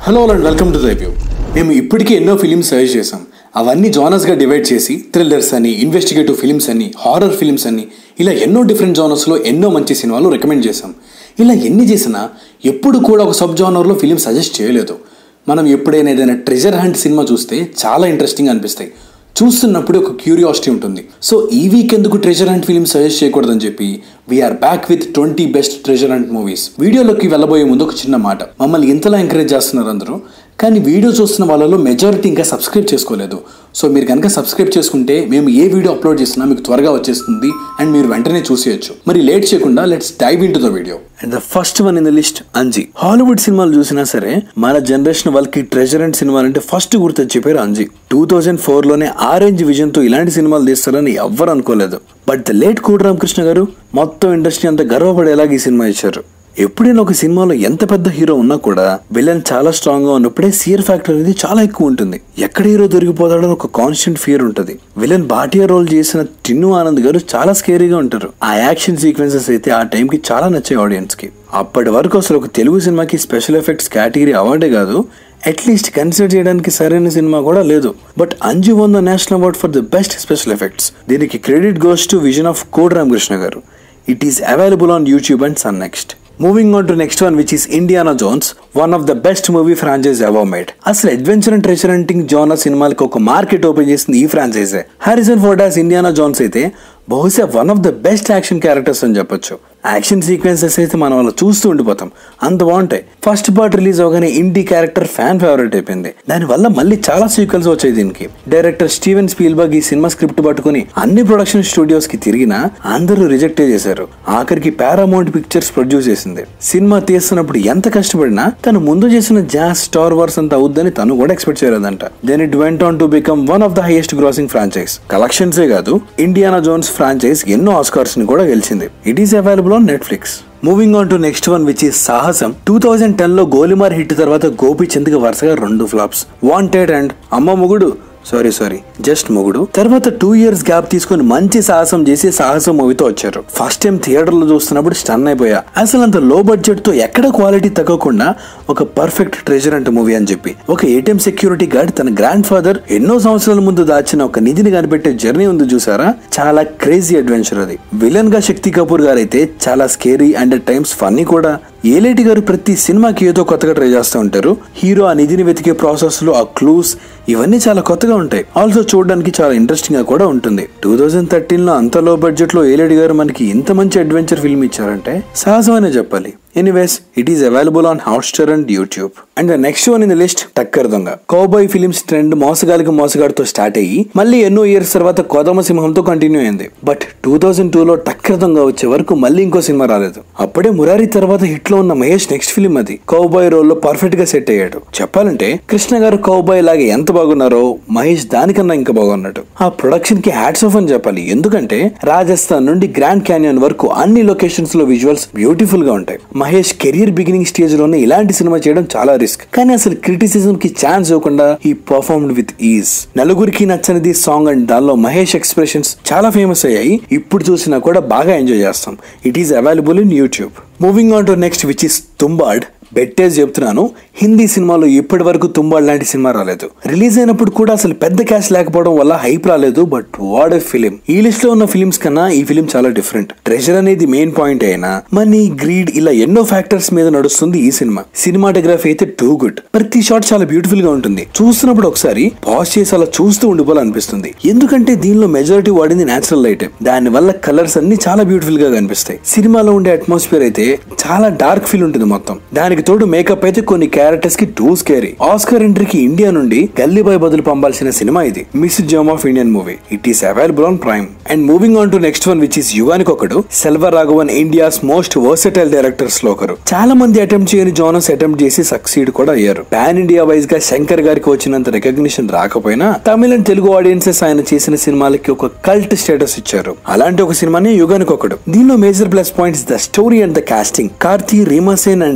Hello and welcome to the review మేము ఇప్పటికే ఎన్నో ఫిలిమ్స్ సజెస్ట్ చేసాం అవన్నీ జానర్స్గా డివైడ్ చేసి థ్రిల్లర్స్ అని ఇన్వెస్టిగేటివ్ ఫిలిమ్స్ అని హారర్ ఫిలిమ్స్ అని ఇలా ఎన్నో డిఫరెంట్ జానర్స్లో ఎన్నో మంచి సినిమాలు రికమెండ్ చేసాం ఇలా ఎన్ని చేసినా ఎప్పుడు కూడా ఒక సబ్ జానర్లో ఫిలిం సజెస్ట్ చేయలేదు మనం ఎప్పుడైనా ఏదైనా ట్రెజర్ హంట్ సినిమా చూస్తే చాలా ఇంట్రెస్టింగ్ అనిపిస్తాయి చూస్తున్నప్పుడు ఒక క్యూరియాసిటీ ఉంటుంది సో ఈ వీక్ ఎందుకు ట్రెజర్ హంట్ ఫిలిం సజెస్ట్ చేయకూడదని చెప్పి we're back with twenty best treasure hunt movies వీడియోలోకి వెళ్ళబోయే ముందు ఒక చిన్న మాట మమ్మల్ని ఇంతలా ఎంకరేజ్ చేస్తున్నారు అందరూ కానీ వీడియో చూస్తున్న వాళ్ళలో మెజారిటీ ఇంకా సబ్స్క్రైబ్ చేసుకోలేదు సో మీరు కనుక సబ్స్క్రైబ్ చేసుకుంటే మేము ఏ వీడియో అప్లోడ్ చేసినా మీకు త్వరగా వచ్చేస్తుంది అండ్ మీరు వెంటనే చూసేయచ్చు మరి లేట్ చేయకుండా let's dive into the video and the first one in the list Anji Hollywood సినిమాలు చూసినా సరే మన జనరేషన్ వాళ్ళకి ట్రెజర్ అండ్ సినిమాలు అంటే ఫస్ట్ గుర్తొచ్చే పేరు అంజీ టూ థౌజండ్ ఫోర్ లోనే ఆరెంజ్ విజన్ తో ఇలాంటి సినిమాలు తీస్తారని ఎవ్వరు అనుకోలేదు బట్ ద లేట్ కోటి రామకృష్ణ గారు మొత్తం ఇండస్ట్రీ అంతా గర్వపడేలాగా ఈ సినిమా ఇచ్చారు ఎప్పుడైనా ఒక సినిమాలో ఎంత పెద్ద హీరో ఉన్నా కూడా విలన్ చాలా స్ట్రాంగ్ గా ఉన్నప్పుడే సియర్ ఫ్యాక్టర్ అనేది చాలా ఎక్కువ ఉంటుంది ఎక్కడ హీరో దొరికిపోతాడో ఒక కాన్స్టెంట్ ఫియర్ ఉంటుంది విలన్ బాటియా రోల్ చేసిన టిన్ను ఆనంద్ గారు చాలా స్కేరీగా ఉంటారు ఆ యాక్షన్ సీక్వెన్సెస్ అయితే ఆ టైం కి చాలా నచ్చాయి ఆడియన్స్ కి అప్పటి వరకు అసలు ఒక తెలుగు సినిమాకి స్పెషల్ ఎఫెక్ట్స్ కేటగిరీ అవార్డే కాదు అట్లీస్ట్ కన్సిడర్ చేయడానికి సరైన సినిమా కూడా లేదు but Anji won the national award for the best special effects దీనికి credit goes to vision of Kodi Ramakrishna garu it is available on YouTube and సన్ next moving on to next one which is Indiana Jones one of the best movie franchise ever made అసలు adventure and treasure hunting genre సినిమాలకు ఒక market open చేసింది ఈ ఫ్రాంచైజే Harrison Ford's Indiana Jones అయితే బహుశా one of the best action characters అని చెప్పొచ్చు యాక్షన్ సీక్వెన్సెస్ అయితే మనం అలా చూస్తూ ఉండిపోతాం అంత బాగుంటాయి ఫస్ట్ పార్ట్ రిలీజ్ అవగానే ఇండి క్యారెక్టర్ ఫ్యాన్ ఫేవరెట్ అయిపోయింది దానివల్ల మళ్ళీ చాలా సీక్వెల్స్ వచ్చాయి దీనికి డైరెక్టర్ స్టీవెన్ స్పీల్బర్గ్ ఈ సినిమా స్క్రిప్ట్ పట్టుకుని అన్ని ప్రొడక్షన్ స్టూడియోస్ కి తిరిగినా అందరూ రిజెక్ట్ చేశారు ఆఖరికి పారామౌంట్ పిక్చర్స్ ప్రొడ్యూస్ చేసింది సినిమా తీస్తున్నప్పుడు ఎంత కష్టపడినా తను ముందు చేసిన జాస్ స్టార్ వార్స్ అంత అవుద్దని తను కూడా ఎక్స్పెక్ట్ చేయలేదంట then it went on to become one of the highest grossing franchise కలెక్షన్సే కాదు ఇండియానా జోన్స్ ఫ్రాంచైజ్ ఎన్నో ఆస్కార్స్ ని కూడా గెలిచింది it is available on Netflix moving on to next one which is Sahasam two thousand ten లో Golimaar hit తర్వాత గోపీచంద్ కి వరుసగా రెండు ఫ్లాప్స్ వాంటెడ్ అండ్ అమ్మ మొగుడు సారీ సారీ జస్ట్ మొగుడు తర్వాత టూ ఇయర్స్ గ్యాప్ తీసుకుని మంచి సాహసం చేసి సాహసం మూవీతో వచ్చారు ఫస్ట్ టైం థియేటర్ లో చూస్తున్నప్పుడు స్టన్ అయిపోయా అసలు అంత లో బడ్జెట్ తో ఎక్కడ క్వాలిటీ తగ్గకుండా ఒక పర్ఫెక్ట్ ట్రెజర్ అంటే మూవీ అని చెప్పి ఒక ఏటీఎం సెక్యూరిటీ గార్డ్ తన గ్రాండ్ ఫాదర్ ఎన్నో సంవత్సరాల ముందు దాచిన ఒక నిధిని కనిపెట్టే జర్నీ ఉంది చూసారా చాలా క్రేజీ అడ్వెంచర్ అది విలన్ గా శక్తి కపూర్ గారు అయితే చాలా scary and at times funny కూడా ఏలేటి గారు ప్రతి సినిమాకి ఏదో కొత్తగా ట్రై చేస్తూ ఉంటారు హీరో ఆ నిధిని వెతికే ప్రాసెస్ లో ఆ క్లూస్ ఇవన్నీ చాలా కొత్తగా ఉంటాయి ఆల్సో చూడడానికి చాలా ఇంట్రెస్టింగ్ గా కూడా ఉంటుంది టూ థౌజండ్ థర్టీన్ లో అంత లో బడ్జెట్ లో ఏలేటి గారు మనకి ఇంత మంచి అడ్వెంచర్ ఫిల్మ్ ఇచ్చారంటే సహజమనే చెప్పాలి anyways it is available on Hotstar and YouTube and the next one in the list Takkar Donga cowboy films trend మోసగాలికి మోసగాడితో స్టార్ట్ అయ్యి మళ్ళీ ఎన్నో ఇయర్స్ తర్వాత కోదమ సింహంతో కంటిన్యూ అయింది బట్ టూ థౌసండ్ టూ లో టక్కర్ దొంగ వచ్చే వరకు మళ్ళీ ఇంకో సినిమా రాలేదు అప్పుడే మురారి తర్వాత హిట్ లో ఉన్న మహేష్ నెక్స్ట్ ఫిలిం అది కౌబాయ్ రోల్ లో పర్ఫెక్ట్ గా సెట్ అయ్యాడు చెప్పాలంటే కృష్ణ గారు కౌబాయ్ లాగా ఎంత బాగున్నారో మహేష్ దానికన్నా ఇంకా బాగున్నాడు ఆ ప్రొడక్షన్ కి హ్యాట్స్ ఆఫ్ అని చెప్పాలి ఎందుకంటే రాజస్థాన్ నుండి గ్రాండ్ క్యానియన్ వరకు అన్ని లొకేషన్స్ లో విజువల్స్ బ్యూటిఫుల్ గా ఉంటాయి మహేష్ కెరియర్ బిగినింగ్ స్టేజ్ లోనే ఇలాంటి సినిమా చేయడం చాలా రిస్క్ కానీ అసలు క్రిటిసిజం కి ఛాన్స్ ఇవ్వకుండా ఈ పర్ఫార్మ్డ్ విత్ ఈజ్ నలుగురికి నచ్చనిది సాంగ్ అండ్ దానిలో మహేష్ ఎక్స్ప్రెషన్స్ చాలా ఫేమస్ అయ్యాయి ఇప్పుడు చూసినా కూడా బాగా ఎంజాయ్ చేస్తాం it is available in YouTube moving on to next which is Tumbbad బెట్టేజ్ చెప్తున్నాను హిందీ సినిమాలో ఇప్పటి వరకు తుంబాడ్ లాంటి సినిమా రాలేదు రిలీజ్ అయినప్పుడు కూడా అసలు పెద్ద క్యాష్ లేకపోవడం వల్ల హైప్ రాలేదు బట్ వాట్ ఎ ఫిలిం ఈ లిస్ట్ లో ఉన్న ఫిలిమ్స్ కన్నా ఈ ఫిలిం చాలా డిఫరెంట్ ట్రెజర్ అనేది మెయిన్ పాయింట్ అయినా మనీ గ్రీడ్ ఇలా ఎన్నో ఫ్యాక్టర్స్ మీద నడుస్తుంది ఈ సినిమా సినిమాటోగ్రఫీ అయితే టూ గుడ్ ప్రతి షాట్ చాలా బ్యూటిఫుల్ గా ఉంటుంది చూస్తున్నప్పుడు ఒకసారి పాజ్ చేసి అలా చూస్తూ ఉండిపోవాలనిపిస్తుంది ఎందుకంటే దీనిలో మెజారిటీ వాడింది నేచురల్ లైట్ దాని వల్ల కలర్స్ అన్ని చాలా బ్యూటిఫుల్ గా కనిపిస్తాయి సినిమాలో ఉండే అట్మాస్ఫియర్ అయితే చాలా డార్క్ ఫీల్ ఉంటుంది మొత్తం దానికి తోడు మేకప్ అయితే కొన్ని క్యారెక్టర్స్ కి టూ స్కేరీ ఆస్కర్ ఎంట్రీకి ఇండియా నుండి గల్లీబాయ్ బదులు పంపాల్సిన సినిమా ఇది missed gem of Indian movie it is available on Prime and moving on to next one which is Yuganiki Okkadu Selva Raghavan India's most versatile directors లో ఒకరు చాలా మంది అటెంప్ట్ చేయని జోనస్ అటెంప్ట్ చేసి సక్సీడ్ కూడా అయ్యారు పాన్ ఇండియా వైజ్ గా శంకర్ గారికి వచ్చినంత రికగ్నిషన్ రాకపోయినా తమిళ అండ్ తెలుగు ఆడియన్సెస్ ఆయన చేసిన సినిమాలకి ఒక కల్ట్ స్టేటస్ ఇచ్చారు అలాంటి ఒక సినిమానే యుగానికి ఒకడు దీనిలో major plus points the story and the casting Karthi Reema Sen and Andrea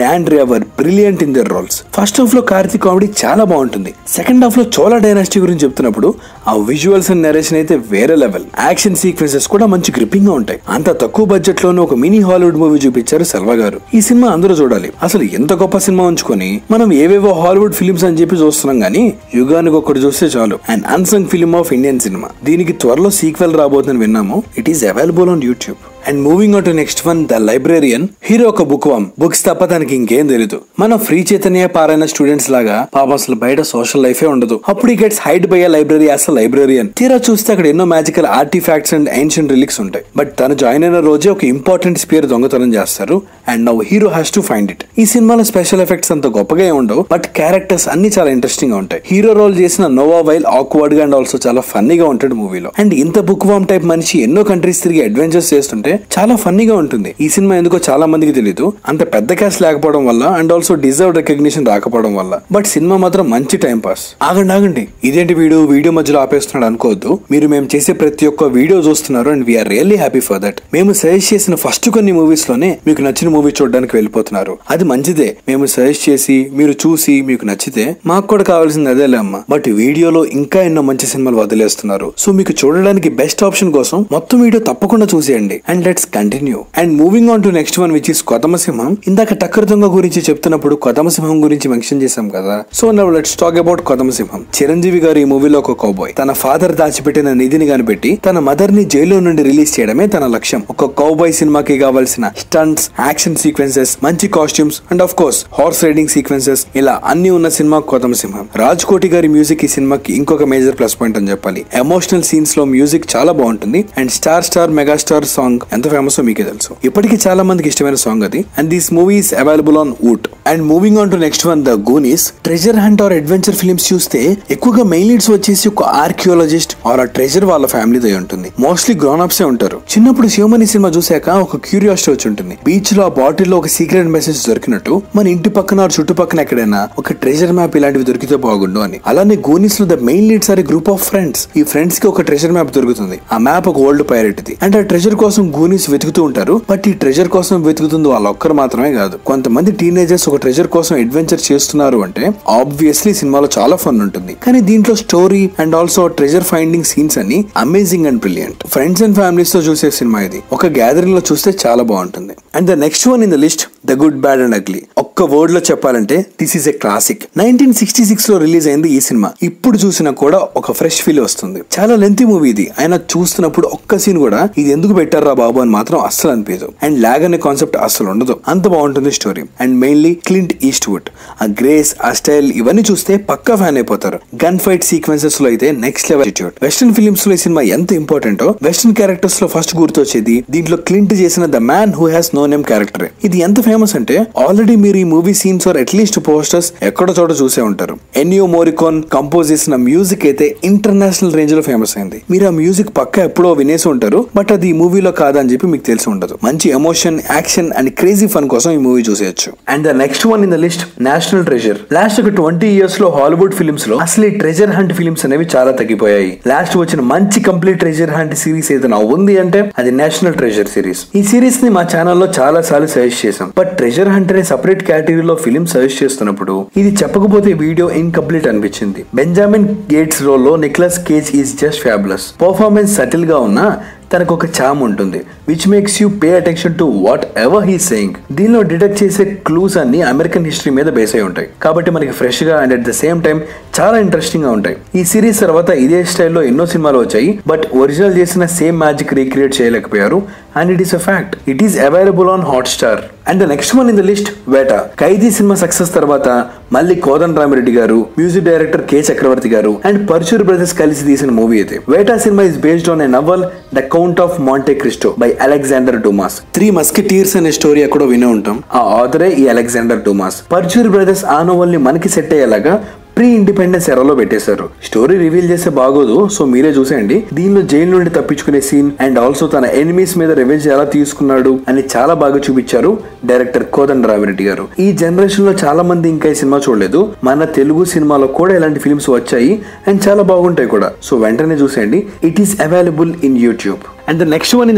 were brilliant in their roles first half లో కార్తీక్ కామెడీ చాలా బాగుంటుంది సెకండ్ హాఫ్ లో చోళా డైనాసిటీ గురించి చెప్తున్నప్పుడు ఆ విజువల్స్ అండ్ నరేషన్ అయితే వేరే లెవెల్ యాక్షన్ సీక్వెన్సెస్ కూడా మంచి గ్రిప్పింగ్ గా ఉంటాయి అంత తక్కువ బడ్జెట్ లోనే ఒక మినీ హాలీవుడ్ మూవీ చూపించారు సెల్వా గారు ఈ సినిమా అందరూ చూడాలి అసలు ఎంత గొప్ప సినిమా ఉంచుకొని మనం ఏవేవో హాలీవుడ్ ఫిలిమ్స్ అని చెప్పి చూస్తున్నాం గానీ యుగానికి ఒకటి చూస్తే చాలు and unsung film of Indian cinema దీనికి త్వరలో సీక్వెల్ రాబోతుందని విన్నాము it is available on YouTube and moving on to next one the librarian hero ఒక బుక్ వామ్ బుక్స్ తప్ప తనకి ఇంకేం తెలియదు మన ఫ్రీ చైతన్య పారైన స్టూడెంట్స్ లాగా పాపం అసలు బయట సోషల్ లైఫే ఉండదు అప్పుడు ఈ gets hired by library as a librarian తీరా చూస్తే అక్కడ ఎన్నో magical artifacts and ancient relics ఉంటాయి బట్ తను జాయిన్ అయిన రోజే ఒక ఇంపార్టెంట్ స్పియర్ దొంగతనం చేస్తారు and now hero has to find it ఈ సినిమాలో స్పెషల్ ఎఫెక్ట్స్ అంత గొప్పగా ఏం ఉండవు బట్ క్యారెక్టర్స్ అన్ని చాలా ఇంట్రెస్టింగ్ గా ఉంటాయి హీరో రోల్ చేసిన నోవా వైల్ ఆక్వర్డ్ గా అండ్ ఆల్సో చాలా ఫన్నీగా ఉంటాడు మూవీలో అండ్ ఇంత బుక్ వామ్ టైప్ మనిషి ఎన్నో కంట్రీస్ తిరిగి అడ్వెంచర్స్ చేస్తుంటే చాలా ఫన్నీగా ఉంటుంది ఈ సినిమా ఎందుకో చాలా మందికి తెలియదు అంత పెద్ద క్యాస్ట్ లేకపోవడం వల్ల అండ్ ఆల్సో డిజర్వ్ రికగ్నిషన్ రాకపోవడం వల్ల బట్ సినిమా మాత్రం మంచి టైం పాస్ ఆగండి ఆగండి ఇదేంటి వీడియో వీడియో మధ్యలో ఆపేస్తున్నాడు అనుకోవద్దు మీరు మేము చేసే ప్రతి ఒక్క వీడియో చూస్తున్నారు and we are really happy for that మేము సజెస్ట్ చేసిన ఫస్ట్ కొన్ని మూవీస్ లోనే మీకు నచ్చిన మూవీ చూడడానికి వెళ్ళిపోతున్నారు అది మంచిదే మేము సజెస్ట్ చేసి మీరు చూసి మీకు నచ్చితే మాకు కూడా కావాల్సింది అదేలే అమ్మ బట్ వీడియోలో ఇంకా ఎన్నో మంచి సినిమాలు వదిలేస్తున్నారు సో మీకు చూడడానికి బెస్ట్ ఆప్షన్ కోసం మొత్తం వీడియో తప్పకుండా చూసేయండి and let's continue and moving on to next one which is Kodama Simham ఇందాక టక్కర్ దొంగ గురించి చెప్తున్నప్పుడు కొతమసింహం గురించి మెన్షన్ చేశాం కదా so now let's talk about Kodama Simham Chiranjeevi garu ఈ మూవీలో ఒక కౌబాయ్ తన ఫాదర్ దాచిపెట్టిన నిధిని కనిపెట్టి తన మదర్ ని జైల్లో నుండి రిలీజ్ చేయడమే తన లక్ష్యం ఒక కౌబాయ్ సినిమాకి కావాల్సిన స్టంట్స్ యాక్షన్ సీక్వెన్సెస్ మంచి costumes and of course horse riding sequences ఇలా అన్ని ఉన్న సినిమా కొతమసింహం రాజ్ కోటి గారి మ్యూజిక్ ఈ సినిమాకి ఇంకొక మేజర్ ప్లస్ పాయింట్ అని చెప్పాలి ఎమోషనల్ సీన్స్ లో మ్యూజిక్ చాలా బాగుంటుంది and star star megastar song ఎంత ఫేమస్ మీకే తెలుసు ఇప్పటికీ చాలా మందికి ఇష్టమైన సాంగ్ అది and this movie is available on Voot and moving on to next one the Goonies treasure hunt or adventure films చూస్తే ఎక్కువగా మెయిన్ లీడ్స్ వచ్చేసి ఒక ఆర్కియాలజిస్ట్ ఆర్ ఆ ట్రెజర్ వాళ్ళ ఫ్యామిలీ అయి ఉంటుంది మోస్ట్లీ గ్రోన్ అప్స్ ఉంటారు చిన్నప్పుడు శివమణి సినిమా చూసాక ఒక క్యూరియాసిటీ వచ్చి ఉంటుంది బీచ్ లో ఆ బాటిల్ లో ఒక సీక్రెట్ మెసేజ్ దొరికినట్టు మన ఇంటి పక్కన or చుట్టుపక్కన ఎక్కడైనా ఒక ట్రెజర్ మ్యాప్ ఇలాంటివి దొరికితే బాగుండు అని అలానే గూనీస్ లో the main leads are group of friends ఈ ఫ్రెండ్స్ కి ఒక ట్రెజర్ మ్యాప్ దొరుకుతుంది ఆ మ్యాప్ ఒక ఓల్డ్ పైరెట్ది అండ్ ఆ ట్రెజర్ కోసం గూనీస్ వెతుకుతూ ఉంటారు బట్ ఈ ట్రెజర్ కోసం వెతుకుతుంది వాళ్ళ ఒక్కరు మాత్రమే కాదు కొంతమంది టీనేజర్స్ ఒక ట్రెజర్ కోసం అడ్వెంచర్ చేస్తున్నారు అంటే ఆబ్వియస్లీ సినిమాలో చాలా ఫన్ ఉంటుంది కానీ దీంట్లో story and also treasure finding scenes అన్ని amazing and brilliant friends and families తో చూసే సినిమా ఇది ఒక గ్యాదరింగ్ లో చూస్తే చాలా బాగుంటుంది and the next one in the list the good bad and ugly ఒక్క వర్డ్ లో చెప్పాలంటే this is a classic nineteen sixty six లో రిలీజ్ అయింది ఈ సినిమా ఇప్పుడు చూసినా కూడా ఒక ఫ్రెష్ ఫీల్ వస్తుంది చాలా లెంతీ మూవీ ఇది ఆయన చూస్తున్నప్పుడు ఒక్క సీన్ కూడా ఇది ఎందుకు పెట్టారా బాబు అని మాత్రం అస్సలు అనిపించదు అండ్ లాగ్ అనే కాన్సెప్ట్ అస్సలు ఉండదు అంత బాగుంటుంది story and mainly Clint Eastwood ఆ గ్రేస్ ఆ స్టైల్ ఇవన్నీ చూస్తే పక్కా ఫ్యాన్ అయిపోతారు గన్ ఫైట్ సీక్వెన్సెస్ లో అయితే next level attitude. Western films లో ఈ సినిమా ఎంత ఇంపార్టెంటో వెస్టర్న్ క్యారెక్టర్స్ లో ఫస్ట్ గుర్తొచ్చేది దీంట్లో క్లింట్ చేసిన the man who has no name character ఇది ఎంత ఫేమస్ అంటే ఆల్రెడీ మీరు ఈ movie scenes or at least posters ఎక్కడో చోట చూసే ఉంటారు ఎన్యో మోరికోన్ కంపోజ్ చేసిన మ్యూజిక్ అయితే ఇంటర్నేషనల్ రేంజ్ లో ఫేమస్ అయింది మీరు ఆ మ్యూజిక్ పక్క ఎప్పుడో వినేసి ఉంటారు బట్ అది ఈ మూవీలో కాదని చెప్పి మీకు తెలిసి ఉండదు మంచి emotion action and crazy fun కోసం ఈ మూవీ చూసేయచ్చు and the next one in the list national treasure last ఒక ట్వంటీ ఇయర్స్ లో హాలీవుడ్ ఫిల్మ్స్ లో అసలు ఈ ట్రెజర్ హంట్ ఫిల్మ్స్ అనేవి చాలా తగ్గిపోయాయి లాస్ట్ వచ్చిన మంచి కంప్లీట్ ట్రెజర్ హంట్ సిరీస్ ఏదైనా ఉంది అంటే అది నేషనల్ ట్రెజర్ సిరీస్ ఈ సిరీస్ ని మా ఛానల్లో చాలా సార్లు సజెస్ట్ చేసాం బట్ ట్రెజర్ హంట్ అనే సపరేట్ కేటగిరీలో ఫిలిం సజెస్ట్ చేస్తున్నప్పుడు ఇది చెప్పకపోతే వీడియో ఇన్కంప్లీట్ అనిపించింది బెంజామిన్ గేట్స్ రోల్ లో Nicolas Cage is just fabulous performance subtle గా ఉన్నా తనకు ఒక చామ్ ఉంటుంది which makes you pay attention to whatever he saying దీనిలో డిటెక్ట్ చేసే క్లూస్ అన్ని అమెరికన్ హిస్టరీ మీద బేస్ అయి ఉంటాయి కాబట్టి మనకి ఫ్రెష్ గా and at the same time చాలా ఇంట్రెస్టింగ్ గా ఉంటాయి ఈ సిరీస్ తర్వాత ఇదే స్టైల్లో ఎన్నో సినిమాలు వచ్చాయి బట్ ఒరిజినల్ చేసిన సేమ్ మ్యాజిక్ రీక్రియేట్ చేయలేకపోయారు and it is a fact it is available on Hotstar and the next one in the list Veta Khaidi cinema success తర్వాత మళ్ళీ కోదన్ రామిరెడ్డి గారు మ్యూజిక్ డైరెక్టర్ కె చక్రవర్తి గారు అండ్ పర్చూర్ బ్రదర్స్ కలిసి తీసిన మూవీ అయితే వేటా సినిమా is based on a novel the count of Monte Cristo by Alexander Dumas three musketeers అనే story ఎక్కడో వినే ఉంటాం ఆ ఆథరే ఈ అలెగ్జాండర్ డూమాస్ పర్చూర్ బ్రదర్స్ ఆ నోవల్ ని మనకి సెట్ అయ్యేలాగా ప్రీ ఇండిపెండెన్స్ ఎరాలో పెట్టేశారు స్టోరీ రివీల్ చేస్తే బాగోదు సో మీరే చూసేయండి దీనిలో జైలు నుండి తప్పించుకునే సీన్ అండ్ ఆల్సో తన ఎనిమీస్ మీద రివెంజ్ ఎలా తీసుకున్నాడు అని చాలా బాగా చూపించారు డైరెక్టర్ కోదండ రామిరెడ్డి గారు ఈ జనరేషన్ లో చాలా మంది ఇంకా ఈ సినిమా చూడలేదు మన తెలుగు సినిమాలో కూడా ఇలాంటి ఫిల్మ్స్ వచ్చాయి అండ్ చాలా బాగుంటాయి కూడా సో వెంటనే చూసేయండి it is available in YouTube and the next one in the list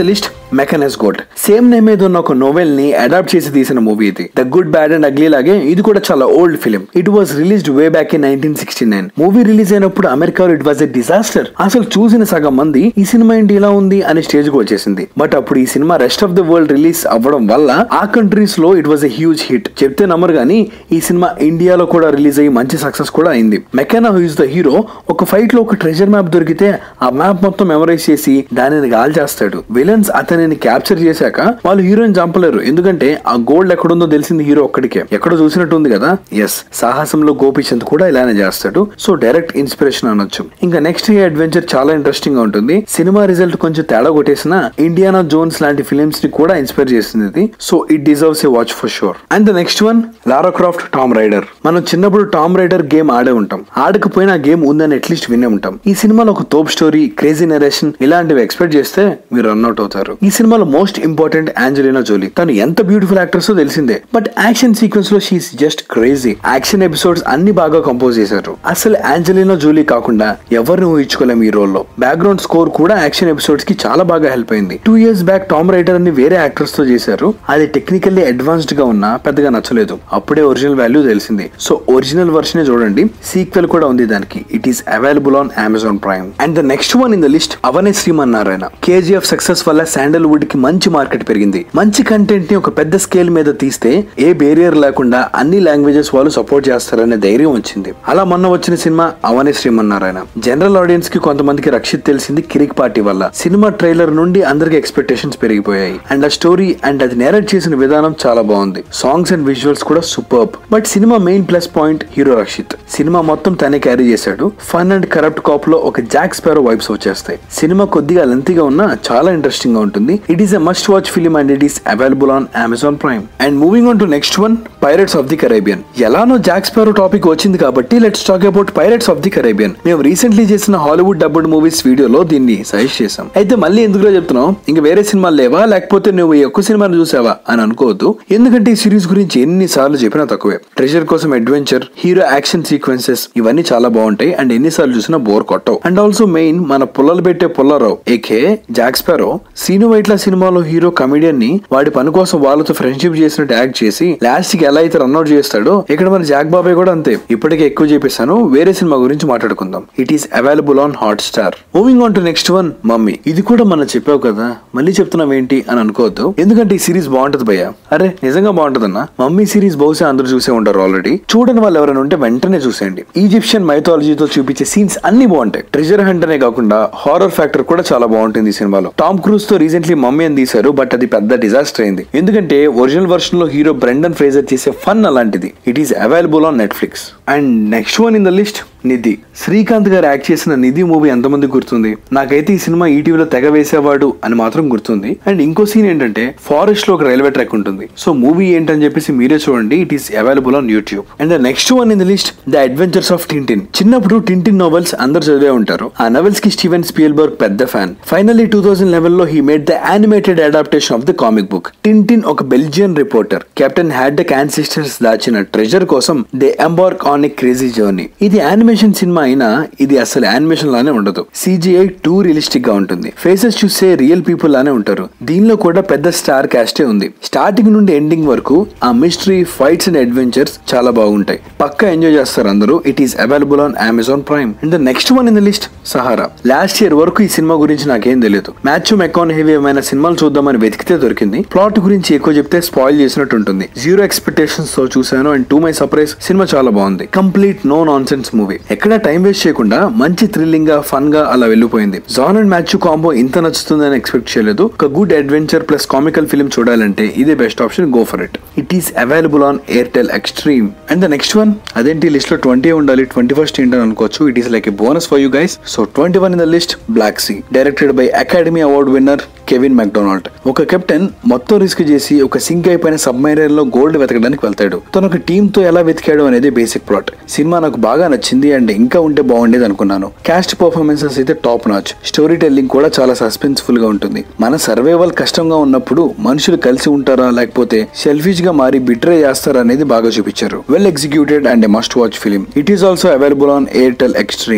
Mackenna's Gold same name మీద ఉన్న ఒక నోవెల్ ని అడాప్ట్ చేసి తీసిన మూవీ ఇది the good bad and ugly లాగే ఇది కూడా చాలా old film it was released way back in nineteen sixty nine movie release అయినప్పుడు అమెరికాలో ఇట్ వాజ్ ఎ డిజాస్టర్ అసలు చూసిన సగం మంది ఈ సినిమా ఏంటి ఇలా ఉంది అనే స్టేజ్ కు వచ్చేసింది బట్ అప్పుడు ఈ సినిమా rest of the world release అవ్వడం వల్ల ఆ కంట్రీస్ లో it was a huge hit చెప్తే నమ్మరు గానీ ఈ సినిమా ఇండియాలో కూడా రిలీజ్ అయ్యి మంచి సక్సెస్ కూడా అయింది Mackenna who is the hero ఒక ఫైట్ లో ఒక ట్రెజర్ మ్యాప్ దొరికితే ఆ మ్యాప్ మొత్తం మెమరైజ్ చేసి దానిని గాల్ చేస్తాడు విలన్స్ అతనిని క్యాప్చర్ చేశాక వాళ్ళు హీరోని చంపలేరు ఎందుకంటే ఆ గోల్డ్ ఎక్కడుందో తెలిసింది హీరో ఒక్కడికే ఎక్కడో చూసినట్టు ఉంది కదా ఎస్ సాహసంలో గోపిచంద్ కూడా ఇలానే చేస్తాడు సో డైరెక్ట్ ఇన్స్పిరేషన్ అనొచ్చు ఇంకా నెక్స్ట్ ఈ అడ్వెంచర్ చాలా ఇంట్రెస్టింగ్ గా ఉంటుంది సినిమా రిజల్ట్ కొంచెం తేడా కొట్టేసిన ఇండియానా జోన్స్ లాంటి ఫిలిమ్స్ ని కూడా ఇన్స్పైర్ చేసింది ఇది so it deserves a watch for sure and the next one Lara Croft Tomb Raider మనం చిన్నప్పుడు టామ్ రైడర్ గేమ్ ఆడే ఉంటాం ఆడకపోయినా ఆ గేమ్ ఉందని అట్లీస్ట్ వినే ఉంటాం ఈ సినిమాలో ఒక తోప్ స్టోరీ క్రేజీ నరేషన్ ఇలాంటివి ఎక్స్పెక్ట్ చేస్తే మీరు రన్అట్ అవుతారు ఈ సినిమాలో మోస్ట్ ఇంపార్టెంట్ ఆంజలినా జోలీ తను ఎంత బ్యూటిఫుల్ యాక్ట్రెస్ తెలిసిందే బట్ యాక్షన్ సీక్వెన్స్ లో she is just crazy action episodes అన్ని బాగా కంపోజ్ చేశారు అసలు ఆంజలినా జోలీ కాకుండా ఎవరిని ఊహించుకోలేము ఈ రోల్ లో బ్యాక్గ్రౌండ్ స్కోర్ కూడా యాక్షన్ ఎపిసోడ్స్ కి చాలా బాగా హెల్ప్ అయింది two years back Tomb Raider అని వేరే యాక్టర్స్ తో చేశారు అది టెక్నికల్లీ అడ్వాన్స్డ్ గా ఉన్నా పెద్దగా నచ్చలేదు అప్పుడే ఒరిజినల్ వాల్యూ తెలిసింది సో ఒరిజినల్ వర్షన్ చూడండి సీక్వెల్ కూడా ఉంది దానికి it is available on Amazon Prime and the next one in the list Avane Srimannarayana KGF success వల్ల శాండల్వుడ్ కి మంచి మార్కెట్ పెరిగింది మంచి కంటెంట్ ని ఒక పెద్ద స్కేల్ మీద తీస్తే ఏ బేరియర్ లేకుండా అన్ని లాంగ్వేజెస్ వాళ్ళు సపోర్ట్ చేస్తారనే ధైర్యం వచ్చింది అలా మొన్న వచ్చిన సినిమా అవనే శ్రీమన్నారాయణ జనరల్ ఆడియన్స్ కి కొంతమందికి రక్షిత్ తెలిసింది కిరిక్ పార్టీ వల్ల సినిమా ట్రైలర్ నుండి అందరికి ఎక్స్పెక్టేషన్స్ పెరిగిపోయాయి అండ్ ఆ స్టోరీ అండ్ అది నేరేట్ చేసిన విధానం చాలా బాగుంది సాంగ్స్ అండ్ విజువల్స్ కూడా సూపర్ బట్ సినిమా main plus point hero Rakshit సినిమా మొత్తం తనే క్యారీ చేశాడు ఫన్ అండ్ కరప్ట్ కాప్ లో ఒక జాక్ స్పారో వైబ్స్ వచ్చేస్తాయి సినిమా కొద్దిగా లెంతీగా ఉన్నా చాలా ఇంట్రెస్టింగ్ గా ఉంటుంది it is a must watch film and it is available on Amazon Prime and moving on to next one Pirates of the Caribbean ఎలానో జాక్ స్పారో టాపిక్ వచ్చింది కాబట్టి let's talk about Pirates of the Caribbean మేము recently చేసిన Hollywood dubbed movies వీడియోలో దీన్ని suggest చేసాం అయితే మళ్ళీ ఎందుకులో చెప్తున్నాం ఇంకా వేరే సినిమాలు లేవా లేకపోతే నువ్వు ఈ ఒక్క సినిమాను చూసావా అని అనుకోవద్దు ఎందుకంటే ఈ సిరీస్ గురించి ఎన్ని సార్లు చెప్పినా తక్కువే ట్రెజర్ కోసం అడ్వెంచర్ హీరో యాక్షన్ సీక్వెన్సెస్ ఇవన్నీ చాలా బాగుంటాయి అండ్ ఎన్నిసార్లు చూసినా బోర్ కొట్టవు అండ్ ఆల్సో మెయిన్ మన పుల్లలు పెట్టే Pullarao A K Jack Sparrow Seenu Vaitla సినిమాలో హీరో కమిడియన్ ని వాడి పని కోసం వాళ్ళతో ఫ్రెండ్షిప్ చేసినట్టు యాక్ట్ చేసి లాస్ట్ కి ఎలా అయితే రన్అట్ చేస్తాడో ఇక్కడ మన జాక్ బాబాయ్ కూడా అంతే ఇప్పటికే ఎక్కువ చెప్పేశాను వేరే సినిమా గురించి మాట్లాడుకుందాం it is available on Hotstar moving on to next one Mummy ఇది కూడా మనం చెప్పావు కదా మళ్ళీ చెప్తున్నావు ఏంటి అని అనుకోవద్దు ఎందుకంటే ఈ సిరీస్ బాగుంటది భయ్య అరే నిజంగా బాగుంటదన్నా మమ్మీ సిరీస్ బహుశా అందరూ చూసే ఉంటారు ఆల్రెడీ చూడని వాళ్ళు ఎవరైనా ఉంటే వెంటనే చూసేయండి ఈజిప్షియన్ మైథాలజీతో చూపించే సీన్స్ అన్ని బాగుంటాయి ట్రెజర్ హంట్ అనే కాకుండా హారర్ ఫ్యాక్టర్ కూడా చాలా బాగుంటుంది ఈ సినిమాలో టామ్ క్రూజ్ తో రీసెంట్లీ మమ్మీ అని తీశారు బట్ అది పెద్ద డిజాస్టర్ అయింది ఎందుకంటే ఒరిజినల్ వర్షన్ లో హీరో బ్రెండన్ ఫ్రేజర్ చేసే ఫన్ అలాంటిది it is available on Netflix and next one in the list Nidhi Srikanth garu act చేసిన నిధి మూవీ ఎంతమంది గుర్తుంది నాకైతే ఈ సినిమా ఈటీవీలో తెగ వేసేవాడు అని మాత్రం గుర్తుంది అండ్ ఇంకో సీన్ ఏంటంటే ఫారెస్ట్ లో ఒక రైల్వే ట్రాక్ ఉంటుంది సో మూవీ ఏంటని చెప్పేసి మీరే చూడండి it is available on YouTube and the next one in the list the adventures of Tintin చిన్నప్పుడు టింటిన్ నోవెల్స్ అందరు చదివే ఉంటారు ఆ నవెల్స్ కి స్టీవెన్ స్పీల్బర్గ్ పెద్ద fan finally two thousand eleven లో he made the animated adaptation of the comic book Tintin ఒక Belgian reporter captain Haddock ancestors దాచిన ట్రెజర్ కోసం they embark on A crazy journey ఇది యానిమేషన్ సినిమా అయినా ఇది అసలు యానిమేషన్ లానే ఉండదు సిజిఐ టూ రియలిస్టిక్ గా ఉంటుంది ఫేసెస్ చూసే రియల్ పీపుల్ లానే ఉంటారు దీనిలో కూడా పెద్ద స్టార్ కాస్టే ఉంది స్టార్టింగ్ నుండి ఎండింగ్ వరకు ఆ మిస్టరీ ఫైట్స్ అండ్ అడ్వెంచర్స్ చాలా బాగుంటాయి పక్కా ఎంజాయ్ చేస్తారు అందరూ it is available on Amazon Prime and the next one in the list Sahara last year వరకు ఈ సినిమా గురించి నాకేం తెలియదు మ్యాచ్ మెకాన్ హెవీ ఏమైనా సినిమాలు చూద్దామని వెతికితే దొరికింది ప్లాట్ గురించి ఎక్కువ చెప్తే స్పాయిల్ చేసినట్టు ఉంటుంది జీరో ఎక్స్పెక్టేషన్స్ తో చూసాను అండ్ టూ మై సర్ప్రైజ్ సినిమా చాలా బాగుంది complete no nonsense movie ఎక్కడ టైం వేస్ట్ చేయకుండా మంచి థ్రిల్లింగ్ గా ఫన్ గా అలా వెళ్ళిపోయింది జాన్ అండ్ మ్యాచ్ కాంబో ఇంత నచ్చుతుందని ఎక్స్పెక్ట్ చేయలేదు ఒక good adventure plus comical film చూడాలంటే ఇదే best option go for it it is available on Airtel Xtreme and the next one అదేంటి లిస్ట్ లో ట్వంటీ ఉండాలి ట్వంటీ ఫస్ట్ ఏంటని అనుకోవచ్చు it is like a bonus for you guys so twenty one in the list Black Sea directed by Academy Award winner Kevin Macdonald ఒక captain మొత్తం risk చేసి ఒక sync అయిపోయిన సబ్మైనర్ లో గోల్డ్ వెతకడానికి వెళ్తాడు తను ఒక టీమ్ తో ఎలా వెతికాడు అనేది బేసిక్ ప్లాట్ సినిమా నాకు బాగా నచ్చింది అండ్ ఇంకా ఉంటే బాగుండేది అనుకున్నాను క్యాస్ట్ పర్ఫార్మెన్సెస్ అయితే టాప్ నాచ్ స్టోరీ టెల్లింగ్ కూడా చాలా సస్పెన్స్ఫుల్ గా ఉంటుంది మన సర్వైవల్ కష్టంగా ఉన్నప్పుడు మనుషులు కలిసి ఉంటారా లేకపోతే సెల్ఫిష్ గా మారి బిట్రే చేస్తారా అనేది బాగా చూపించారు well executed and must watch film it is also available on Airtel Xtreme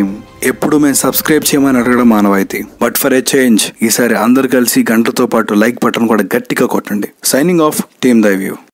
ఎప్పుడు మేము సబ్స్క్రైబ్ చేయమని అడగడం మానవాయితీ బట్ ఫర్ ఏ చేంజ్ ఈసారి అందరు కలిసి గంటతో పాటు లైక్ బటన్ కూడా గట్టిగా కొట్టండి signing off team thy view